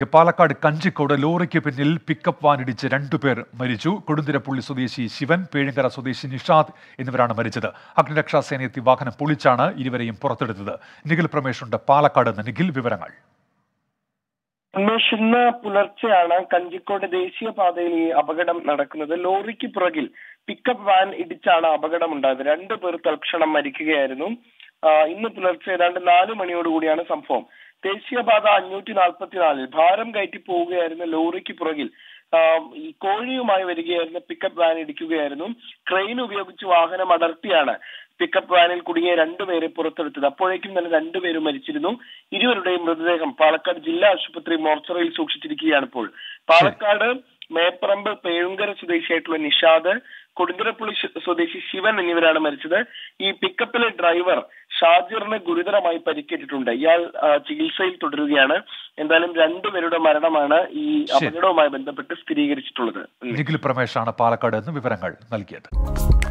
പാലക്കാട് കഞ്ചിക്കോട് ലോറിക്ക് പിന്നിൽ പിക്കപ്പ് വാനിടിച്ച് രണ്ടുപേർ മരിച്ചു കൊടുന്തിരപ്പള്ളി സ്വദേശി ശിവൻ പേഴുങ്കര സ്വദേശി നിഷാദ് എന്നിവരാണ് മരിച്ചത് അഗ്നിരക്ഷാസേന എത്തി വാഹനം പൊളിച്ചാണ് ഇരുവരെയും പുറത്തെടുത്തത് നിഖിൽ പ്രമേഷുണ്ട് പാലക്കാട് നിന്ന് നിഖിൽ വിവരങ്ങൾ ഉന്മേഷ് ഇന്ന് പുലർച്ചെയാണ് കഞ്ചിക്കോട് ദേശീയപാതയിൽ ഈ അപകടം നടക്കുന്നത് ലോറിക്ക് പുറകിൽ പിക്കപ്പ് വാൻ ഇടിച്ചാണ് അപകടം ഉണ്ടായത് രണ്ടു പേർ തൽക്ഷണം മരിക്കുകയായിരുന്നു ആ, ഇന്ന് പുലർച്ചെ ഏതാണ്ട് നാല് മണിയോടുകൂടിയാണ് സംഭവം ദേശീയപാത അഞ്ഞൂറ്റി നാൽപ്പത്തിനാലിൽ ഭാരം കയറ്റി പോവുകയായിരുന്ന ലോറിക്ക് പുറകിൽ ആ, ഈ കോഴിയുമായി വരികയായിരുന്ന പിക്കപ്പ് വാൻ ഇടിക്കുകയായിരുന്നു ക്രെയിൻ ഉപയോഗിച്ച് വാഹനം അടർത്തിയാണ് പിക്കപ്പ് വാനിൽ കുടുങ്ങിയ രണ്ടുപേരെ പുറത്തെടുത്തത് അപ്പോഴേക്കും തന്നെ രണ്ടുപേരും മരിച്ചിരുന്നു ഇരുവരുടെയും മൃതദേഹം പാലക്കാട് ജില്ലാ ആശുപത്രി മോർച്ചറിയിൽ സൂക്ഷിച്ചിരിക്കുകയാണ് ഇപ്പോൾ പാലക്കാട് മേപ്പറമ്പ് പേഴുങ്കര സ്വദേശിയായിട്ടുള്ള നിഷാദ് കൊടുങ്കരപ്പള്ളി സ്വ- സ്വദേശി ശിവൻ എന്നിവരാണ് മരിച്ചത് ഈ പിക്കപ്പിലെ ഡ്രൈവർ ഷാജിറിന് ഗുരുതരമായി പരിക്കേറ്റിട്ടുണ്ട് ഇയാൾ ആ, ചികിത്സയിൽ തുടരുകയാണ് എന്തായാലും രണ്ടുപേരുടെ മരണമാണ് ഈ ശരി. അപകടവുമായി ബന്ധപ്പെട്ട് സ്ഥിരീകരിച്ചിട്ടുള്ളത് നിഖിൽ പ്രമേഷാണ് പാലക്കാട് നിന്ന് വിവരങ്ങൾ നൽകിയത്